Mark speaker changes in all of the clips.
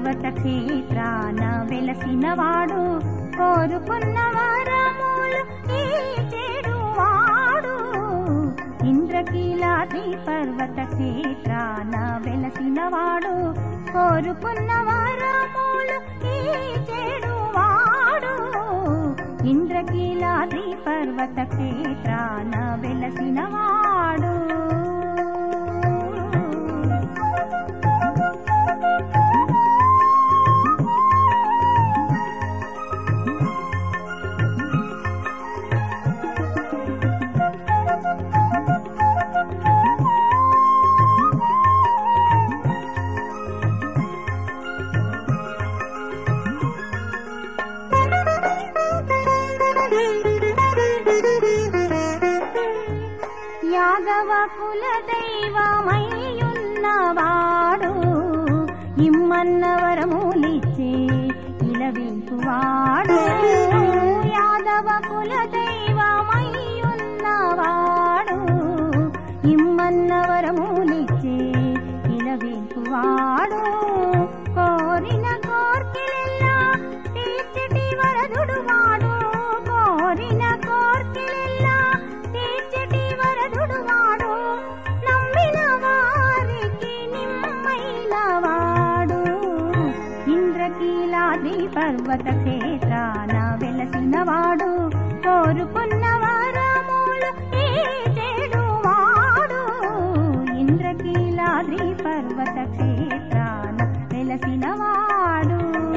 Speaker 1: పర్వత క్షేత్రాన వెలసినవాడు కోరుకున్న వరములు ఈ చెడువాడు ఇంద్రకీలాద్రి పర్వత క్షేత్రాన వెలసినవాడు కోరుకున్న వరములు ఈ చెడువాడు ఇంద్రకీలాద్రి పర్వత క్షేత్రాన వెలసినవాడు యాదవ కుల దైవమయ్యున్నవాడు ఇమ్మన్న వరములిచ్చే ఇలవింపువాడు యాదవ కుల దైవమయ్యున్నవాడు ఇమ్మన్న వరములిచ్చే ఇలవింపువాడు కోరిన కోర్కెలెల్లా తీర్చటి వరదుడు వాడు కోరిన కోర్కెలెల్లా తీర్చటి వరదుడు వాడు నమ్మిన వారికి నిమ్మైన వాడు ఇంద్రకీలాది పర్వత క్షేత్రాన వెలసిన వాడు కోరుకున్న వరములు ఈ చెడువాడు ఇంద్రకీలాద్రి పర్వత క్షేత్రాన వెలసిన వాడు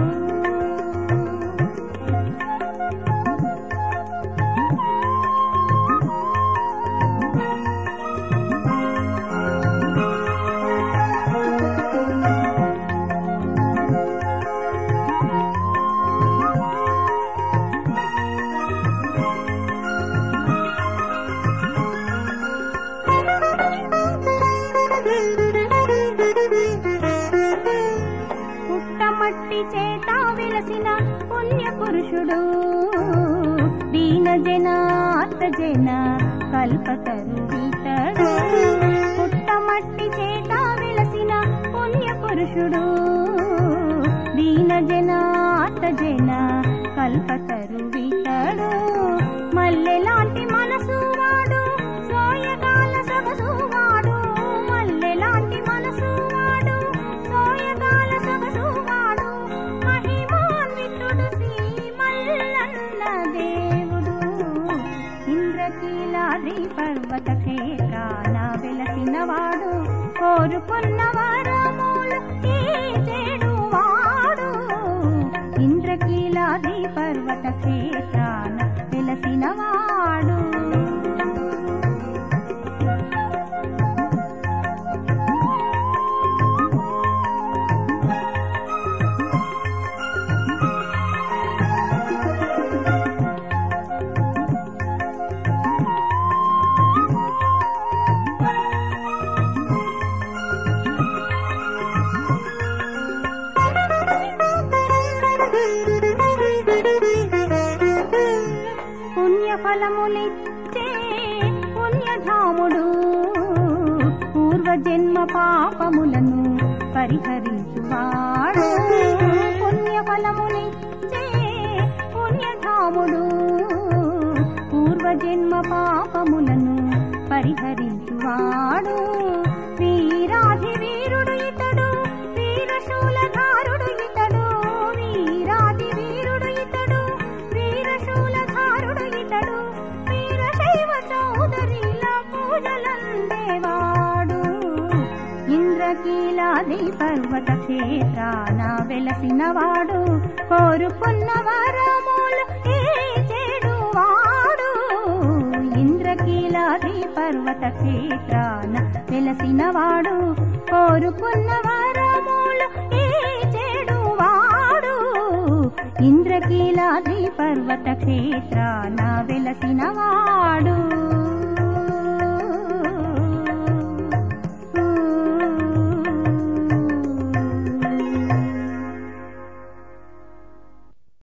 Speaker 1: పుట్టమట్టి చేత వెలసిన పుణ్య పురుషుడు దీన జనాత జన కల్పతరు ఇతడు పుట్టమట్టి చేత వెలసిన పుణ్య పురుషుడు దీన జనాత జన కల్పతరు ఇతడు మల్లెలాంటి మనసు వాడు సోయగాల సొగసు వాడు మల్లెలాంటి మనసు వాడు సోయగాల సొగసు వాడు మహిమాన్వితుడు శ్రీ మల్లన్న దేవుడు ఇంద్రకీలాద్రి పర్వత క్షేత్రాన వెలసినవాడు కోరుకున్న వరములు ఈ చెడువాడు ఇంద్రకీలాద్రి పర్వత క్షేత్రాన వెలసినవాడు పుణ్యఫలములిచ్చే పుణ్యధాముడు పూర్వజన్మ పాపములను పరిహరించువాడు పుణ్యఫలములిచ్చే పుణ్యధాముడు పూర్వజన్మ పాపములను పరిహరించువాడు వీరాధి వీరుడు ఇతడు వీరశూలధారుడు ఇతడు వీరాధి వీరుడు ఇతడు వీరశూలధారుడు ఇతడు వీరశైవ చౌదరిల పూజలందేవాడు ఇంద్రకీలాది పర్వత క్షేత్రాన వెలసినవాడు కోరుకున్న వరములు ఈ చెడువాడు ఇంద్రకీలాది పర్వత క్షేత్రాన వెలసినవాడు కోరుకున్న వరములు ఈ చెడువాడు ఇంద్రకీలాద్రి పర్వత క్షేత్రాన వెలసినవాడు